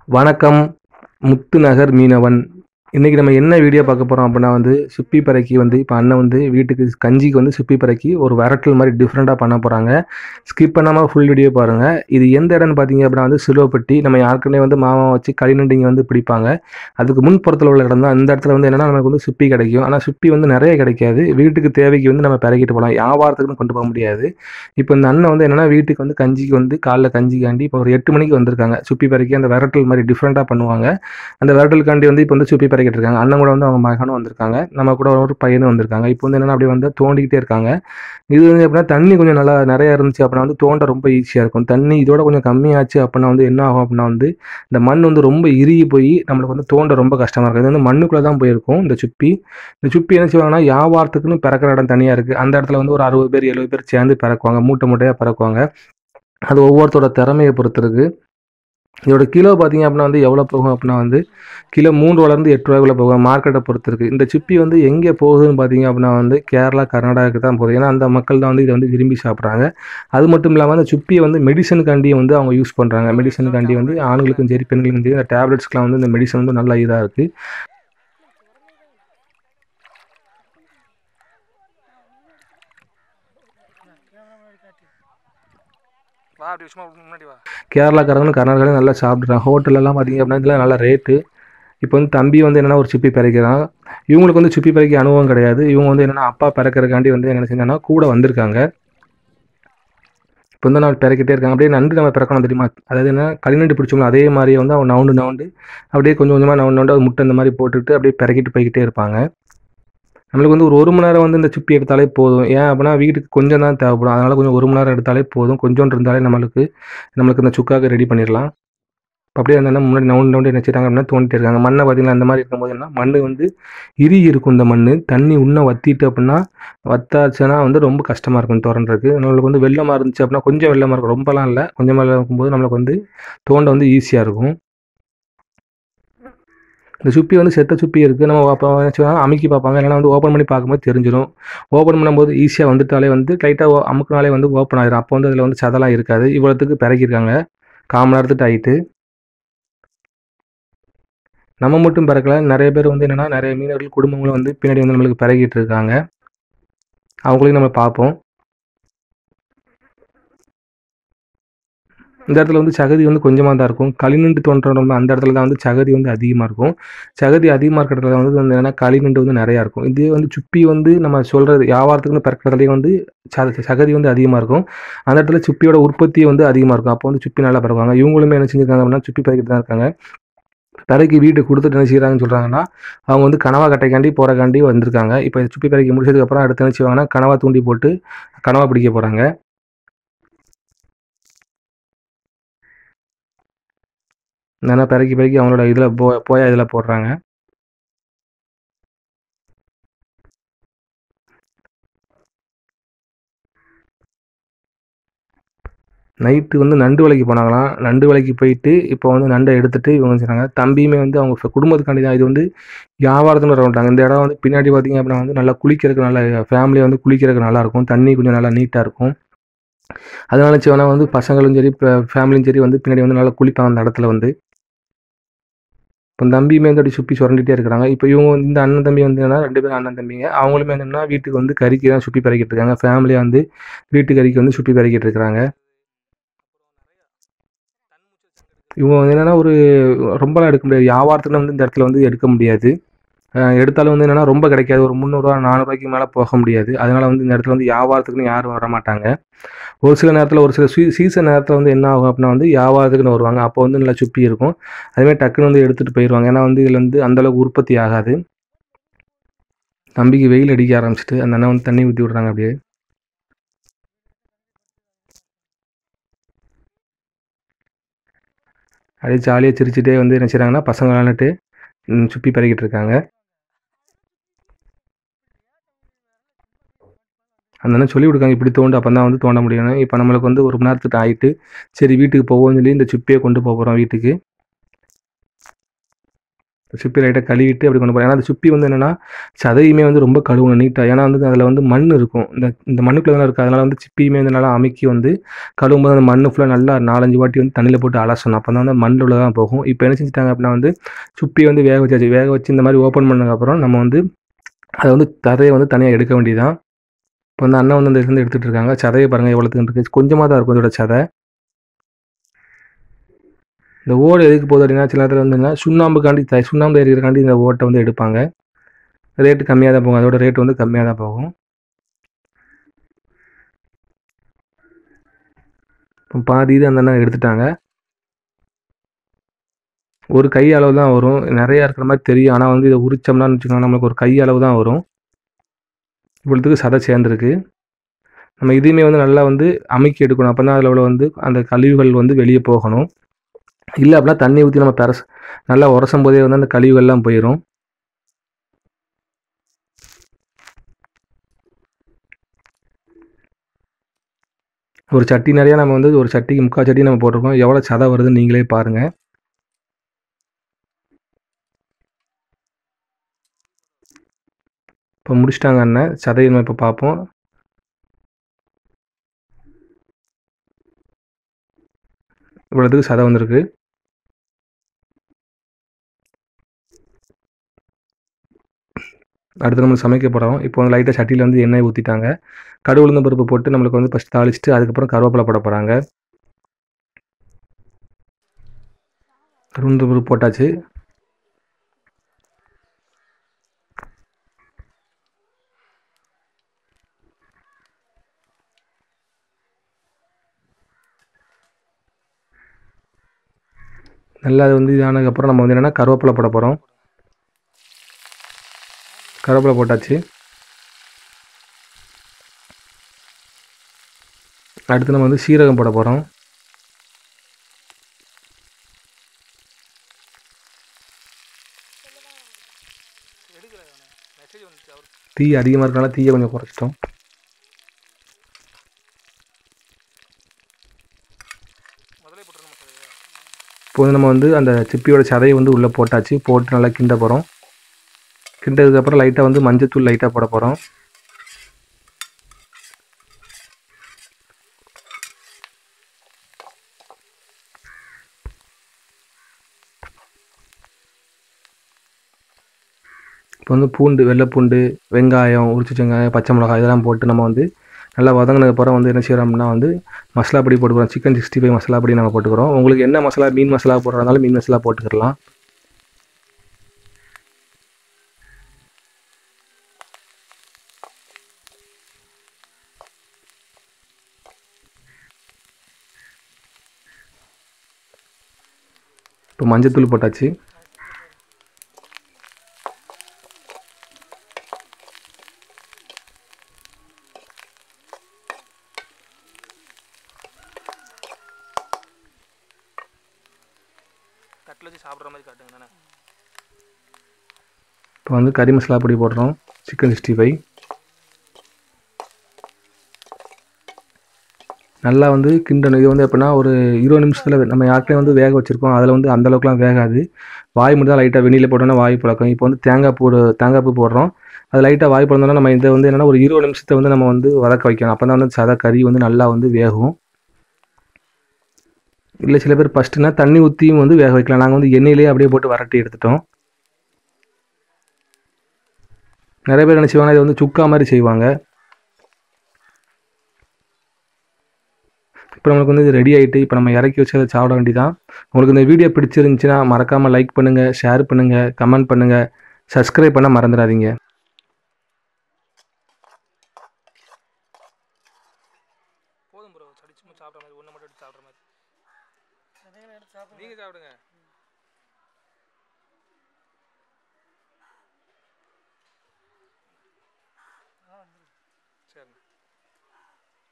வணக்கம் முத்துநகர் மீனவன் இன்றைக்கி நம்ம என்ன வீடியோ பார்க்க போகிறோம் அப்படின்னா வந்து சுப்பி பறைக்கி வந்து இப்போ அண்ணன் வந்து வீட்டுக்கு கஞ்சிக்கு வந்து சுப்பி பறைக்கி ஒரு வரட்டல் மாதிரி டிஃப்ரெண்ட்டாக பண்ண போகிறாங்க ஸ்கிப் பண்ணாமல் ஃபுல் வீடியோ பாருங்கள் இது எந்த இடம்னு பார்த்தீங்க அப்படின்னா வந்து சிலுவப்பட்டி நம்ம யாருக்குன்னே வந்து மாமா வச்சு களிநண்டிங்க வந்து பிடிப்பாங்க அதுக்கு முன்புறத்தில் உள்ள இடம் தான் அந்த இடத்துல வந்து என்னென்னா நமக்கு வந்து சுப்பி கிடைக்கும் ஆனால் சுப்பி வந்து நிறைய கிடைக்காது வீட்டுக்கு தேவைக்கு வந்து நம்ம பிறக்கிட்டு போகலாம் வியாபாரத்துக்குன்னு கொண்டு போக முடியாது இப்போ இந்த அண்ணன் வந்து என்னென்னா வீட்டுக்கு வந்து கஞ்சிக்கு வந்து காலைல கஞ்சிக்காண்டி இப்போ ஒரு எட்டு மணிக்கு வந்திருக்காங்க சுப்பி பறைக்கி அந்த விரட்டல் மாதிரி டிஃப்ரெண்ட்டாக பண்ணுவாங்க அந்த விரட்டலுக்காண்டி வந்து இப்போ வந்து சுப்பி பறைக்கிட்டு இருக்காங்க அண்ணன் கூட வந்து அவங்க மகனும் வந்திருக்காங்க நம்ம கூட ஒரு பையனும் வந்திருக்காங்க இப்போ வந்து என்னென்னா அப்படியே வந்து தோண்டிக்கிட்டே இருக்காங்க இது வந்து எப்படின்னா தண்ணி கொஞ்சம் நல்லா நிறைய இருந்துச்சு அப்படின்னா வந்து தோண்ட ரொம்ப ஈஸியாக இருக்கும் தண்ணி இதோட கொஞ்சம் கம்மியாச்சு அப்படின்னா வந்து என்ன ஆகும் அப்படின்னா வந்து இந்த மண் வந்து ரொம்ப இறுகி போய் நம்மளுக்கு வந்து தோண்ட ரொம்ப கஷ்டமாக இருக்கும் இது வந்து மண்ணுக்குள்ளே தான் போயிருக்கும் இந்த சுப்பி இந்த சுப்பி என்ன செய்வாங்கன்னா வியாபாரத்துக்குன்னு பிறக்கிற இடம் தனியாக இருக்குது அந்த இடத்துல வந்து ஒரு அறுபது பேர் எழுபது பேர் சேர்ந்து பிறக்குவாங்க மூட்டை மூட்டையாக பிறக்குவாங்க அது ஒவ்வொருத்தரோட திறமையை பொறுத்து இருக்கு இதோட கிலோ பார்த்தீங்க அப்படின்னா வந்து எவ்வளோ போகும் அப்படின்னா வந்து கிலோ மூன்று வளர்ந்து எட்டு ரூபாய்க்குள்ள போகும் மார்க்கெட்டை பொறுத்து இருக்குது இந்த சிப்பி வந்து எங்கே போகுதுன்னு பார்த்தீங்க அப்படின்னா வந்து கேரளா கர்நாடகாவுக்கு தான் போகுது ஏன்னா அந்த மக்கள் தான் வந்து இதை வந்து விரும்பி சாப்பிட்றாங்க அது மட்டும் இல்லாமல் அந்த சுப்பியை வந்து மெடிசனுக்காண்டியும் வந்து அவங்க யூஸ் பண்ணுறாங்க மெடிசனுக்காண்டி வந்து ஆண்களுக்கும் சரி பெண்களுக்கும் சரி இந்த டேப்லெட்ஸ்க்குலாம் வந்து இந்த மெடிசன் வந்து நல்லா இதாக இருக்குது வா அப்படி சும்மா முன்னாடி வா கேரளாக்காரங்களும் கர்நாடகாலையும் நல்லா சாப்பிட்றாங்க ஹோட்டலெல்லாம் பார்த்தீங்க அப்படின்னா இதெல்லாம் நல்ல ரேட்டு இப்போ வந்து தம்பி வந்து என்னென்னா ஒரு சிப்பி பிறக்கிறான் இவங்களுக்கு வந்து சிப்பி பிறக்க அனுபவம் கிடையாது இவங்க வந்து என்னென்னா அப்பா பிறக்கிறக்காண்டி வந்து என்ன செஞ்சாங்கன்னா கூட வந்திருக்காங்க இப்போ வந்து நான் பிறக்கிட்டே இருக்காங்க அப்படியே நண்டு நம்ம பிறக்கணும் தெரியுமா அதாவது என்ன களிநண்டு பிடிச்சோம்ல அதே மாதிரியே வந்து அவன் நவுண்டு நவுண்டு அப்படியே கொஞ்சம் கொஞ்சமாக நவுண்டு நவுண்டு அது முட்டை இந்த மாதிரி போட்டுட்டு அப்படியே பிறக்கிட்டு போய்கிட்டே இருப்பாங்க நம்மளுக்கு வந்து ஒரு ஒரு மணி நேரம் வந்து இந்த சுப்பி எடுத்தாலே போதும் ஏன் அப்படின்னா வீட்டுக்கு கொஞ்சம் தான் தேவைப்படும் அதனால் கொஞ்சம் ஒரு மணி நேரம் எடுத்தாலே போதும் கொஞ்சோண்டு இருந்தாலே நம்மளுக்கு நம்மளுக்கு இந்த சுக்காக்கு ரெடி பண்ணிடலாம் இப்போ அப்படியே அந்த முன்னாடி நவுண்டு நவுண்டு என்ன செய்றாங்க அப்படின்னா தோண்டிட்டு இருக்காங்க மண்ணை பார்த்தீங்கன்னா அந்த மாதிரி இருக்கும்போது என்ன மண் வந்து இறுகி இருக்கும் இந்த மண் தண்ணி இன்னும் வத்திட்டு அப்படின்னா வத்தாச்சுன்னா வந்து ரொம்ப கஷ்டமாக இருக்கும் தோன்றதுக்கு நம்மளுக்கு வந்து வெள்ளமாக இருந்துச்சு அப்படின்னா கொஞ்சம் வெள்ளமாக இருக்கும் ரொம்பலாம் இல்லை கொஞ்சமாக இருக்கும்போது நம்மளுக்கு வந்து தோண்ட வந்து ஈஸியாக இருக்கும் இந்த சுப்பி வந்து செத்த சுப்பி இருக்குது நம்ம அப்போ வச்சுக்கலாம் அமுக்கி பார்ப்பாங்க இல்லைன்னா வந்து ஓப்பன் பண்ணி பார்க்கும்போது தெரிஞ்சிடும் ஓப்பன் பண்ணும்போது ஈஸியாக வந்துட்டாலே வந்து லைட்டாக அமுக்குனாலே வந்து ஓப்பன் ஆயிரும் அப்போ வந்து அதில் வந்து சதெல்லாம் இருக்காது இவ்வளோத்துக்கு பிறக்கிருக்காங்க காமன் நேரத்துட்டு ஆயிட்டு நம்ம மட்டும் பிறக்கல நிறைய பேர் வந்து என்னென்னா நிறைய மீனவர்கள் குடும்பங்களும் வந்து பின்னாடி வந்து நம்மளுக்கு பிறகிட்டு இருக்காங்க அவங்களையும் நம்ம பார்ப்போம் இந்த இடத்துல வந்து சகதி வந்து கொஞ்சமாக தான் இருக்கும் களிநண்டு தோன்றோம்ல அந்த இடத்துல தான் வந்து சகதி வந்து அதிகமாக இருக்கும் சகதி அதிகமாக இருக்கிற இடத்துல வந்து வந்து என்னன்னா களிநண்டு வந்து நிறையா இருக்கும் இதே வந்து சுப்பி வந்து நம்ம சொல்கிறது வியாபாரத்துக்குன்னு பிறக்கிறதுலேயே வந்து ச- சகதி வந்து அதிகமாக இருக்கும் அந்த இடத்துல சுப்பியோட உற்பத்தி வந்து அதிகமாக இருக்கும் அப்போ வந்து சுப்பி நல்லா பிறப்பாங்க இவங்களுமே என்ன செஞ்சிருக்காங்க அப்படின்னா சுப்பி பறக்கிட்டு தான் இருக்காங்க பிறகு வீட்டு கொடுத்துட்டு என்ன செய்கிறாங்கன்னு சொல்கிறாங்கன்னா அவங்க வந்து கனவா கட்டைக்காண்டி போகிறக்காண்டி வந்திருக்காங்க இப்போ சுப்பி பறக்கி முடிச்சதுக்கப்புறம் அடுத்து என்ன செய்வாங்கன்னா கனவா தூண்டி போட்டு கனவா பிடிக்க போகிறாங்க என்னென்னா பிறக்கி பிறக்கி அவங்களோட இதில் போ போயா இதில் போடுறாங்க நைட்டு வந்து நண்டு வலைக்கு போனாங்களாம் நண்டு வலைக்கு போயிட்டு இப்போ வந்து நண்டை எடுத்துட்டு இவங்க செய்றாங்க தம்பியுமே வந்து அவங்க ஃப- குடும்பத்துக்காண்டி தான் இது வந்து வியாபாரத்துன்னு வர மாட்டாங்க இந்த இடம் வந்து பின்னாடி பார்த்தீங்க அப்படின்னா வந்து நல்லா குளிக்கிறதுக்கு நல்லா ஃபேமிலி வந்து குளிக்கிறதுக்கு நல்லா இருக்கும் தண்ணி கொஞ்சம் நல்லா நீட்டாக இருக்கும் அதனால சிவனா வந்து பசங்களும் சரி ஃபேமிலியும் சரி வந்து பின்னாடி வந்து நல்லா குளிப்பாங்க அந்த இடத்துல வந்து இப்போ தம்பியுமே வந்து அப்படி சுற்றி சுரண்டிட்டே இருக்கிறாங்க இப்போ இவங்க வந்து இந்த அண்ணன் தம்பி வந்து என்னன்னா ரெண்டு பேரும் அண்ணன் தம்பிங்க அவங்களுமே என்னன்னா வீட்டுக்கு வந்து கறிக்கு தான் சுற்றி பறக்கிட்டு இருக்காங்க ஃபேமிலியாக வந்து வீட்டு கறிக்கு வந்து சுற்றி பறக்கிட்டு இருக்கிறாங்க இவங்க வந்து என்னன்னா ஒரு ரொம்பலாம் எடுக்க முடியாது வியாபாரத்துக்கு வந்து இந்த இடத்துல வந்து எடுக்க முடியாது அஹ் எடுத்தாலும் வந்து என்னன்னா ரொம்ப கிடைக்காது ஒரு முந்நூறுரூவா நானூறுரூவாய்க்கு மேலே போக முடியாது அதனால வந்து இந்த இடத்துல வந்து வியாபாரத்துக்குன்னு யாரும் வர மாட்டாங்க ஒரு சில நேரத்தில் ஒரு சில சீ சீசன் நேரத்தில் வந்து என்ன ஆகும் அப்படின்னா வந்து வியாபாரத்துக்குன்னு வருவாங்க அப்போ வந்து நல்லா சுப்பி இருக்கும் அதுமாதிரி டக்குன்னு வந்து எடுத்துகிட்டு போயிடுவாங்க ஏன்னா வந்து இதில் வந்து அந்தளவுக்கு உற்பத்தி ஆகாது தம்பிக்கு வெயில் அடிக்க ஆரம்பிச்சிட்டு அந்த அண்ணன் வந்து தண்ணி ஊற்றி விட்றாங்க அப்படியே அப்படியே ஜாலியாக சிரிச்சுட்டே வந்து என்ன செய்றாங்கன்னா பசங்க விளாண்டுட்டு ம், சுப்பி பறக்கிட்டு இருக்காங்க அந்த அண்ணன் சொல்லி கொடுக்காங்க இப்படி தோண்டு அப்போ தான் வந்து தோண்ட முடியும் இப்போ நம்மளுக்கு வந்து ஒரு மணி நேரத்துக்கு ஆயிட்டு சரி வீட்டுக்கு போவோம்னு சொல்லி இந்த சுப்பியை கொண்டு போக போகிறோம் வீட்டுக்கு சுப்பி லைட்டாக கழுவிட்டு அப்படி கொண்டு போகிறேன் ஏன்னா அந்த சுப்பி வந்து என்னென்னா சதையுமே வந்து ரொம்ப கழுவணும் நீட்டாக ஏன்னா வந்து அதில் வந்து மண் இருக்கும் இந்த இந்த மண்ணுக்குள்ளே தான் இருக்குது அதனால் வந்து சிப்பியுமே வந்து நல்லா அமைக்கி வந்து கழுவும் போது அந்த மண் ஃபுல்லாக நல்லா நாலஞ்சு வாட்டி வந்து தண்ணியில் போட்டு அலசணும் அப்போ தான் வந்து மண்ணில் உள்ள தான் போகும் இப்போ என்ன செஞ்சுட்டாங்க அப்படின்னா வந்து சுப்பி வந்து வேக வச்சாச்சு வேக வச்சு இந்த மாதிரி ஓப்பன் பண்ணதுக்கப்புறம் நம்ம வந்து அதை வந்து தரையை வந்து தனியாக எடுக்க வேண்டியதான் இப்போ வந்து அண்ணன் வந்து இந்த இதுலேருந்து எடுத்துகிட்டு இருக்காங்க சதையை பாருங்கள் எவ்வளோத்துக்கு இருக்குது கொஞ்சமாக தான் இருக்கும் இதோட சதை இந்த ஓடு எதுக்கு போகுது அப்படின்னா சில நேரத்தில் வந்து என்ன சுண்ணாம்புக்காண்டி த சுண்ணாம்பு எரிக்கிறக்காண்டி இந்த ஓட்டை வந்து எடுப்பாங்க ரேட்டு கம்மியாக தான் போகும் அதோட ரேட் வந்து கம்மியாக தான் போகும் இப்போ பாதி இது அந்த அண்ணன் எடுத்துட்டாங்க ஒரு கை அளவு தான் வரும் நிறையா இருக்கிற மாதிரி தெரியும் ஆனால் வந்து இதை உரிச்சோம்னா வச்சுக்கோங்க நம்மளுக்கு ஒரு கை அளவு தான் வரும் இவ்வளோத்துக்கு சதை சேர்ந்துருக்கு நம்ம இதையுமே வந்து நல்லா வந்து அமுக்கி எடுக்கணும் அப்போ தான் அதில் உள்ள வந்து அந்த கழிவுகள் வந்து வெளியே போகணும் இல்லை அப்படின்னா தண்ணி ஊற்றி நம்ம பெரஸ் நல்லா உரசும் போதே வந்து அந்த கழிவுகள்லாம் போயிடும் ஒரு சட்டி நிறையா நம்ம வந்து ஒரு சட்டிக்கு முக்கால் சட்டி நம்ம போட்டிருக்கோம் எவ்வளோ சதை வருதுன்னு நீங்களே பாருங்கள் இப்போ முடிச்சிட்டாங்க அண்ணன் சதையை நம்ம இப்போ பார்ப்போம் இவ்வளோத்துக்கு சதை வந்திருக்கு அடுத்து நம்ம சமைக்க போகிறோம் இப்போ வந்து லைட்டாக சட்டியில் வந்து எண்ணெய் ஊற்றிட்டாங்க கடுகு உளுந்தம் பருப்பு போட்டு நம்மளுக்கு வந்து ஃபஸ்ட் தாளிச்சிட்டு அதுக்கப்புறம் கருவேப்பிலை போட போகிறாங்க உளுந்தம் பருப்பு போட்டாச்சு நல்லா அது வந்து இதானதுக்கப்புறம் நம்ம வந்து என்னென்னா கருவேப்பிலை போட போகிறோம் கருவேப்பிலை போட்டாச்சு அடுத்து நம்ம வந்து சீரகம் போட போகிறோம் எடுக்கல மெசேஜ் வந்துச்சு அவர் தீ அதிகமாக இருக்கனால தீயை கொஞ்சம் குறைச்சிட்டோம் முதலே போட்டுருணும் மசாலா இப்போ வந்து நம்ம வந்து அந்த சிப்பியோட சதையை வந்து உள்ளே போட்டாச்சு போட்டு நல்லா கிண்ட போகிறோம் கிண்டதுக்கப்புறம் லைட்டாக வந்து மஞ்சத்தூள் லைட்டாக போட போகிறோம் இப்போ வந்து பூண்டு வெள்ளைப்பூண்டு வெங்காயம் உரிச்சு வெங்காயம் பச்சை மிளகாய் இதெல்லாம் போட்டு நம்ம வந்து நல்லா வதங்கினதுக்கப்புறம் வந்து என்ன செய்கிறோம்னா வந்து மசாலா பொடி போட்டுக்கிறோம் சிக்கன் சிக்ஸ்டி ஃபைவ் மசாலா பொடி நம்ம போட்டுக்கிறோம் உங்களுக்கு என்ன மசாலா மீன் மசாலா போடுறதுனால மீன் மசாலா போட்டுக்கிடலாம் இப்போ மஞ்சத்தூள் போட்டாச்சு தட்டில் வச்சு சாப்பிட்ற மாதிரி காட்டுங்க தானே இப்போ வந்து கறி மசாலா பொடி போடுறோம் சிக்கன் சிக்ஸ்டி ஃபைவ் நல்லா வந்து கிண்டணும் இது வந்து எப்படின்னா ஒரு இருபது நிமிஷத்தில் நம்ம யாருக்கே வந்து வேக வச்சுருக்கோம் அதில் வந்து அந்த அளவுக்குலாம் வேகாது வாய் மட்டும் தான் லைட்டாக வெந்நில போட்டோன்னா வாய் பழக்கம் இப்போ வந்து தேங்காய் பூ தேங்காய் பூ போடுறோம் அது லைட்டாக வாய் பழந்தோன்னா நம்ம இதை வந்து என்னென்னா ஒரு இருபது நிமிஷத்தை வந்து நம்ம வந்து வதக்க வைக்கணும் அப்போ தான் வந்து சதை கறி வந்து நல்லா வந்து வேகும் இல்லை சில பேர் ஃபஸ்ட்டுனா தண்ணி ஊற்றியும் வந்து வேக வைக்கலாம் நாங்கள் வந்து எண்ணெயிலேயே அப்படியே போட்டு வரட்டி எடுத்துட்டோம் நிறைய பேர் என்ன செய்வாங்க இதை வந்து சுக்கா மாதிரி செய்வாங்க இப்போ நம்மளுக்கு வந்து இது ரெடி ஆகிட்டு இப்போ நம்ம இறக்கி வச்சு அதை சாப்பிட வேண்டியதான் உங்களுக்கு இந்த வீடியோ பிடிச்சிருந்துச்சுன்னா மறக்காமல் லைக் பண்ணுங்கள் ஷேர் பண்ணுங்கள் கமெண்ட் பண்ணுங்கள் சப்ஸ்கிரைப் பண்ண மறந்துடாதீங்க போதும் ப்ரோ சடிச்சு சாப்பிட்ற மாதிரி ஒன்று மட்டும் எடுத்து சாப்பிட்ற மாதிரி நீங்கள் சாப்பிடுங்க